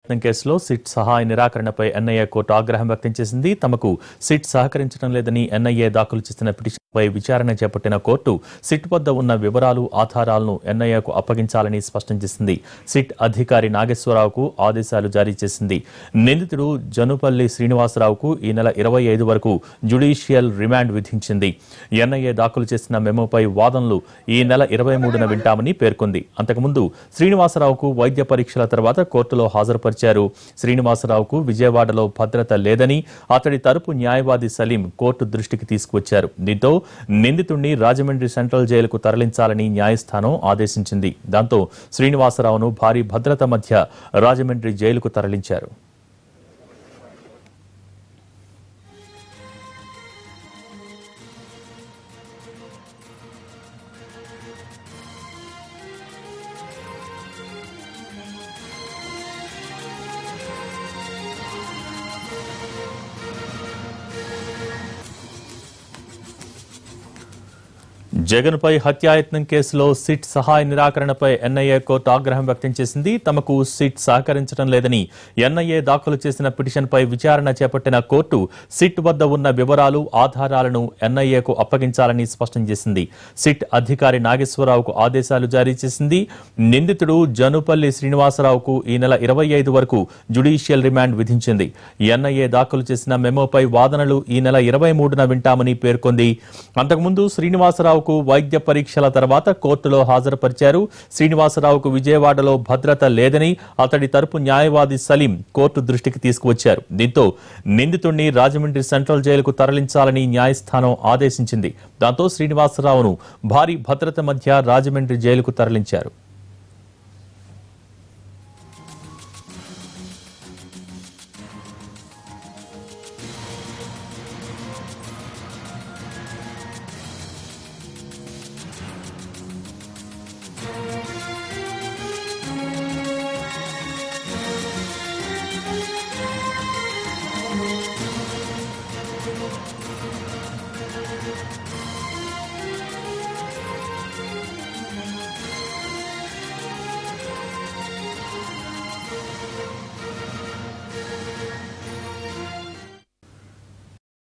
హత్యాయత్నం కేసులో సిట్ సహాయ నిరాకరణపై ఎన్ఐఏ కోర్టు ఆగ్రహం వ్యక్తం చేసింది తమకు సిట్ సహకరించడం లేదని ఎన్ఐఏ దాఖలు చేసిన పిటిషన్పై విచారణ చేపట్టిన కోర్టు సిట్ వద్ద ఉన్న వివరాలు ఆధారాలను ఎన్ఐఏకు అప్పగించాలని స్పష్టం చేసింది సిట్ అధికారి నాగేశ్వరరావుకు ఆదేశాలు జారీ చేసింది నిందితుడు జనుపల్లి శ్రీనివాసరావుకు ఈ నెల ఇరవై ఐదు వరకు జ్యుడిషియల్ రిమాండ్ విధించింది ఎన్ఐఏ దాఖలు చేసిన మెమోపై వాదనలు ఈ నెల ఇరవై మూడున వింటామని పేర్కొంది అంతకుముందు శ్రీనివాసరావుకు వైద్య పరీక్షల తర్వాత కోర్టులో హాజరుపరిచారు శ్రీనివాసరావుకు విజయవాడలో భద్రత లేదని అతడి తరపు న్యాయవాది సలీం కోర్టు దృష్టికి తీసుకువచ్చారు దీంతో నిందితుడిని రాజమండ్రి సెంట్రల్ జైలుకు తరలించాలని న్యాయస్థానం ఆదేశించింది దాంతో శ్రీనివాసరావును భారీ భద్రత మధ్య రాజమండ్రి జైలుకు తరలించారు జగన్పై హత్యాయత్నం కేసులో సిట్ సహాయ నిరాకరణపై ఎన్ఐఏ కోర్టు ఆగ్రహం వ్యక్తం చేసింది తమకు సిట్ సహకరించడం లేదని ఎన్ఐఏ దాఖలు చేసిన పిటిషన్పై విచారణ చేపట్టిన కోర్టు సిట్ వద్ద ఉన్న వివరాలు ఆధారాలను ఎన్ఐఏకు అప్పగించాలని స్పష్టం చేసింది సిట్ అధికారి నాగేశ్వరరావుకు ఆదేశాలు జారీ చేసింది నిందితుడు జనుపల్లి శ్రీనివాసరావుకు ఈ నెల ఇరవై ఐదు వరకు జ్యుడిషియల్ రిమాండ్ విధించింది ఎన్ఐఏ దాఖలు చేసిన మెమోపై వాదనలు ఈ నెల ఇరవై మూడున వింటామని పేర్కొంది అంతకుముందు శ్రీనివాసరావుకు వైద్య పరీక్షల తర్వాత కోర్టులో హాజరుపరిచారు శ్రీనివాసరావుకు విజయవాడలో భద్రత లేదని అతడి తరపు న్యాయవాది సలీం కోర్టు దృష్టికి తీసుకువచ్చారు దీంతో నిందితుడిని రాజమండ్రి సెంట్రల్ జైలుకు తరలించాలని న్యాయస్థానం ఆదేశించింది దాంతో శ్రీనివాసరావును భారీ భద్రత మధ్య రాజమండ్రి జైలుకు తరలించారు